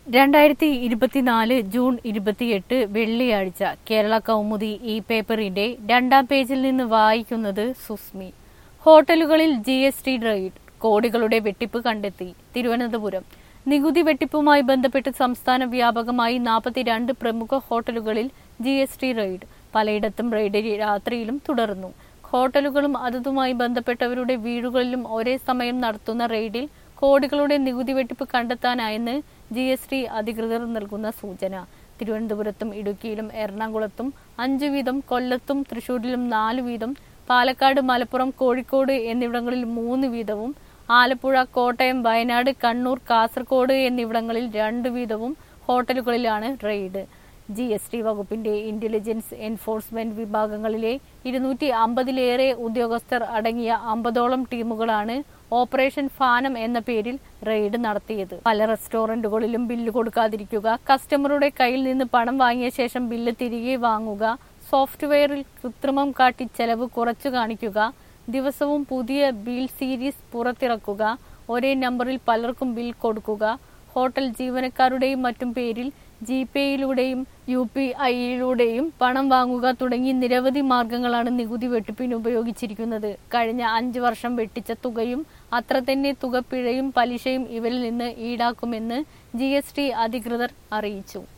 രണ്ടായിരത്തി ഇരുപത്തിനാല് ജൂൺ ഇരുപത്തിയെട്ട് വെള്ളിയാഴ്ച കേരള കൗമുദി ഈ പേപ്പറിന്റെ രണ്ടാം പേജിൽ നിന്ന് വായിക്കുന്നത് സുസ്മി ഹോട്ടലുകളിൽ ജി എസ് ടി റെയ്ഡ് കോടികളുടെ വെട്ടിപ്പ് കണ്ടെത്തി തിരുവനന്തപുരം നികുതി വെട്ടിപ്പുമായി ബന്ധപ്പെട്ട് സംസ്ഥാന വ്യാപകമായി നാൽപ്പത്തിരണ്ട് പ്രമുഖ ഹോട്ടലുകളിൽ ജി എസ് ടി റെയ്ഡ് പലയിടത്തും റെയ്ഡ് രാത്രിയിലും തുടർന്നു ഹോട്ടലുകളും അതുമായി ബന്ധപ്പെട്ടവരുടെ വീടുകളിലും ഒരേ സമയം നടത്തുന്ന റെയ്ഡിൽ കോടികളുടെ നികുതി വെട്ടിപ്പ് കണ്ടെത്താനായെന്ന് ജി എസ് ടി അധികൃതർ നൽകുന്ന സൂചന തിരുവനന്തപുരത്തും ഇടുക്കിയിലും എറണാകുളത്തും അഞ്ചു വീതം കൊല്ലത്തും തൃശൂരിലും നാല് വീതം പാലക്കാട് മലപ്പുറം കോഴിക്കോട് എന്നിവിടങ്ങളിൽ മൂന്ന് വീതവും ആലപ്പുഴ കോട്ടയം വയനാട് കണ്ണൂർ കാസർഗോഡ് എന്നിവിടങ്ങളിൽ രണ്ട് വീതവും ഹോട്ടലുകളിലാണ് റെയ്ഡ് ജി എസ് ടി വകുപ്പിന്റെ ഇന്റലിജൻസ് എൻഫോഴ്സ്മെന്റ് വിഭാഗങ്ങളിലെ ഇരുന്നൂറ്റി അമ്പതിലേറെ ഉദ്യോഗസ്ഥർ അടങ്ങിയ അമ്പതോളം ടീമുകളാണ് ഓപ്പറേഷൻ ഫാനം എന്ന പേരിൽ റെയ്ഡ് നടത്തിയത് പല റെസ്റ്റോറന്റുകളിലും ബില്ല് കൊടുക്കാതിരിക്കുക കസ്റ്റമറുടെ കയ്യിൽ നിന്ന് പണം വാങ്ങിയ ശേഷം ബില്ല് തിരികെ വാങ്ങുക സോഫ്റ്റ്വെയറിൽ കൃത്രിമം കാട്ടി ചെലവ് കുറച്ചു കാണിക്കുക ദിവസവും പുതിയ ബിൽ സീരീസ് പുറത്തിറക്കുക ഒരേ നമ്പറിൽ പലർക്കും ബിൽ കൊടുക്കുക ഹോട്ടൽ ജീവനക്കാരുടെയും മറ്റും പേരിൽ ജി പേയിലൂടെയും യു പി ഐയിലൂടെയും പണം വാങ്ങുക തുടങ്ങി നിരവധി മാർഗങ്ങളാണ് നികുതി വെട്ടിപ്പിന് ഉപയോഗിച്ചിരിക്കുന്നത് കഴിഞ്ഞ അഞ്ച് വർഷം വെട്ടിച്ച തുകയും അത്ര തന്നെ തുക പിഴയും പലിശയും ഇവരിൽ നിന്ന് ഈടാക്കുമെന്ന് ജി അധികൃതർ അറിയിച്ചു